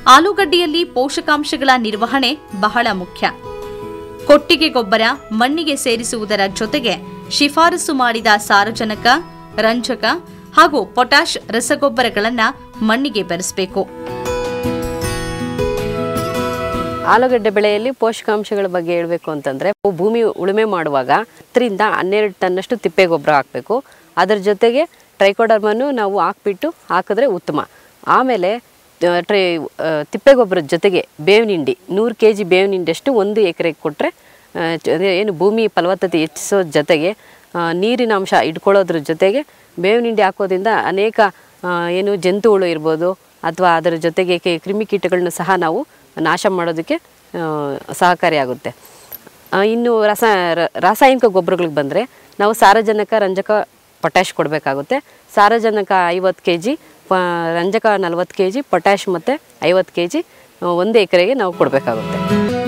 ಆಲೂಗಡ್ಡೆಯಲ್ಲಿ ಪೋಷಕಾಂಶಗಳ ನಿರ್ವಹಣೆ ಬಹಳ ಮುಖ್ಯ ಕೊಟ್ಟಿಗೆ ಗೊಬ್ಬರ ಮಣ್ಣಿಗೆ ಸೇರಿಸುವುದರ ಜೊತೆಗೆ ಶಿಫಾರಸು ಮಾಡಿದ ಸಾರಜನಕ ರಂಜಕ ಹಾಗೂ ಪೊಟ್ಯಾಷ್ ರಸಗೊಬ್ಬರಗಳನ್ನು ಮಣ್ಣಿಗೆ ಬೆರೆಸಬೇಕು ಆಲೂಗಡ್ಡೆ ಬೆಳೆಯಲ್ಲಿ ಪೋಷಕಾಂಶಗಳ ಬಗ್ಗೆ ಹೇಳಬೇಕು ಅಂತಂದರೆ ಭೂಮಿ ಉಳುಮೆ ಮಾಡುವಾಗ ಹತ್ತರಿಂದ ಹನ್ನೆರಡು ಟನ್ನಷ್ಟು ತಿಪ್ಪೆ ಗೊಬ್ಬರ ಹಾಕಬೇಕು ಅದರ ಜೊತೆಗೆ ಟ್ರೈಕೋಡರ್ಮನ್ನು ನಾವು ಹಾಕ್ಬಿಟ್ಟು ಹಾಕಿದ್ರೆ ಉತ್ತಮ ಆಮೇಲೆ ಆ, ಟ್ರೈ ಆ, ತಿಪ್ಪೆ ಗೊಬ್ಬರದ ಜೊತೆಗೆ ಬೇವಿನ ಹಿಂಡಿ ನೂರು ಕೆ ಜಿ ಬೇವಿನ ಹಿಂಡಿಯಷ್ಟು ಒಂದು ಎಕರೆಗೆ ಕೊಟ್ಟರೆ ಏನು ಭೂಮಿ ಫಲವತ್ತತೆ ಹೆಚ್ಚಿಸೋ ಜೊತೆಗೆ ಆ, ನೀರಿನ ಅಂಶ ಇಟ್ಕೊಳ್ಳೋದ್ರ ಜೊತೆಗೆ ಬೇವಿನ ಹಿಂಡಿ ಹಾಕೋದ್ರಿಂದ ಅನೇಕ ಆ, ಏನು ಜಂತುಗಳು ಇರ್ಬೋದು ಅಥವಾ ಅದರ ಜೊತೆಗೆ ಕೆ- ಕ್ರಿಮಿಕೀಟಗಳನ್ನ ಸಹ ನಾವು ನಾಶ ಮಾಡೋದಕ್ಕೆ ಆ, ಸಹಕಾರಿಯಾಗುತ್ತೆ ಆ, ಇನ್ನು ರಸ ರ- ರಾಸಾಯನಿಕ ಗೊಬ್ಬರಗಳಿಗೆ ಬಂದರೆ ನಾವು ಸಾರಜನಕ ರಂಜಕ ಪೊಟ್ಯಾಶ್ ಕೊಡಬೇಕಾಗುತ್ತೆ ಸಾರಜನಕ ಐವತ್ತು ಕೆ ಜಿ ಪ ರಂಜಕ ನಲ್ವತ್ತು ಕೆ ಜಿ ಪೊಟ್ಯಾಶ್ ಮತ್ತು ಐವತ್ತು ಕೆ ಜಿ ಒಂದು ಎಕರೆಗೆ ನಾವು ಕೊಡಬೇಕಾಗುತ್ತೆ